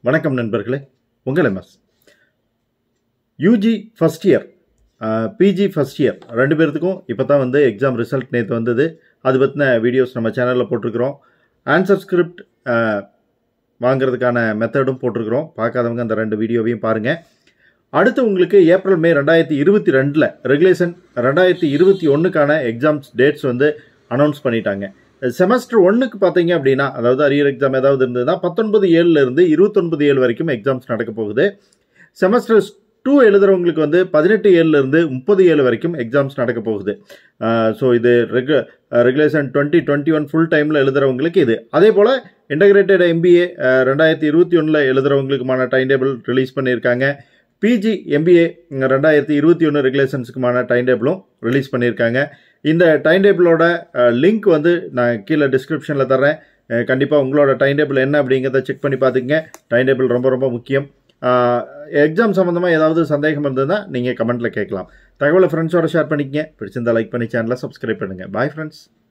வணக்கம் நண்பர்களே உங்கள் MS UG first year PG first year ரெண்டு பேர்த்துக்கும் இப்போ தான் வந்து எக்ஸாம் ரிசல்ட் நேற்று வந்தது அது பற்றின வீடியோஸ் நம்ம சேனலில் போட்டிருக்கிறோம் ஆன்சர் ஸ்கிரிப்ட் வாங்குறதுக்கான மெத்தடும் போட்டிருக்கிறோம் பார்க்காதவங்க அந்த ரெண்டு வீடியோவையும் பாருங்கள் அடுத்து உங்களுக்கு ஏப்ரல் மே ரெண்டாயிரத்தி இருபத்தி ரெண்டில் ரெகுலேஷன் ரெண்டாயிரத்தி இருபத்தி ஒன்றுக்கான எக்ஸாம்ஸ் டேட்ஸ் வந்து அனௌன்ஸ் பண்ணிட்டாங்க செமஸ்டர் ஒன்றுக்கு பார்த்தீங்க அப்படின்னா அதாவது அரியர் எக்ஸாம் ஏதாவது இருந்ததுன்னா பத்தொன்பது ஏழுல இருந்து இருபத்தொன்பது ஏழு வரைக்கும் எக்ஸாம்ஸ் நடக்க போகுது செமஸ்டர் டூ எழுதுறவங்களுக்கு வந்து பதினெட்டு ஏழுல இருந்து முப்பது ஏழு வரைக்கும் எக்ஸாம்ஸ் நடக்க போகுது ஸோ இது ரெகு regulation twenty twenty one full டைமில் எழுதுறவங்களுக்கு இது அதே போல் இன்டகிரேட்டட் எம்பிஏ ரெண்டாயிரத்தி இருபத்தி ஒன்றில் எழுதுறவங்களுக்குமான டைம் டேபிள் ரிலீஸ் பண்ணியிருக்காங்க பிஜி எம்பிஏ ரெண்டாயிரத்தி இருபத்தி ஒன்று ரெகுலேஷன்ஸுக்குமான டைம் டேபிளும் ரிலீஸ் பண்ணியிருக்காங்க இந்த டைம் டேபிளோட லிங்க் வந்து நான் கீழே டிஸ்கிரிப்ஷனில் தரேன் கண்டிப்பாக உங்களோட டைம் டேபிள் என்ன அப்படிங்கிறத செக் பண்ணி பார்த்துக்கங்க டைம் டேபிள் ரொம்ப ரொம்ப முக்கியம் எக்ஸாம் சம்மந்தமாக ஏதாவது சந்தேகம் இருந்ததுன்னா நீங்கள் கமெண்ட்டில் கேட்கலாம் தகவலை ஃப்ரெண்ட்ஸோட ஷேர் பண்ணிக்கங்க பிடிச்சிருந்தா லைக் பண்ணி சேனலை சப்ஸ்கிரைப் பண்ணுங்கள் பாய் ஃப்ரெண்ட்ஸ்